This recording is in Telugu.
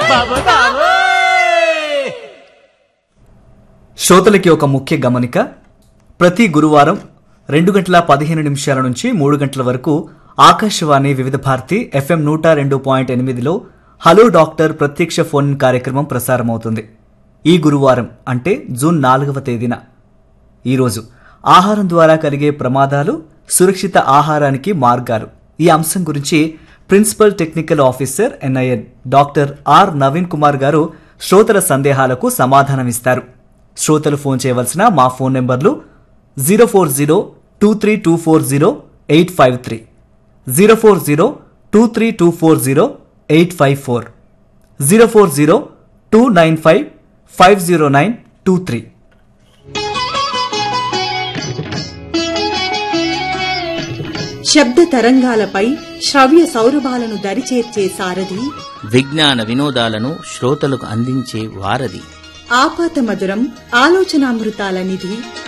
శ్రోతలకి ఒక ముఖ్య గమనిక ప్రతి గురువారం రెండు గంటల పదిహేను నిమిషాల నుంచి మూడు గంటల వరకు ఆకాశవాణి వివిధ భారతి ఎఫ్ఎం నూట రెండు పాయింట్ ఎనిమిదిలో హలో డాక్టర్ ప్రత్యక్ష ఫోన్ కార్యక్రమం ప్రసారమవుతుంది ఈ గురువారం అంటే జూన్ నాలుగవ తేదీన ఈరోజు ఆహారం ద్వారా కలిగే ప్రమాదాలు సురక్షిత ఆహారానికి మార్గాలు ఈ అంశం గురించి principal technical officer NIN doctor R Naveen Kumar garu శ్రోతల సందేహాలకు సమాధానమిస్తారు శ్రోతలు ఫోన్ చేయవలసిన మా ఫోన్ నెంబర్లు zero four zero two three two four zero eight five three zero four zero two three two four zero eight five four zero four zero two nine five five zero nine two three శబ్ద తరంగాలపై శ్రవ్య సౌరభాలను దరిచేర్చే సారథి విజ్ఞాన వినోదాలను శ్రోతలకు అందించే వారధి ఆపాత మధురం ఆలోచనామృతాల నిధి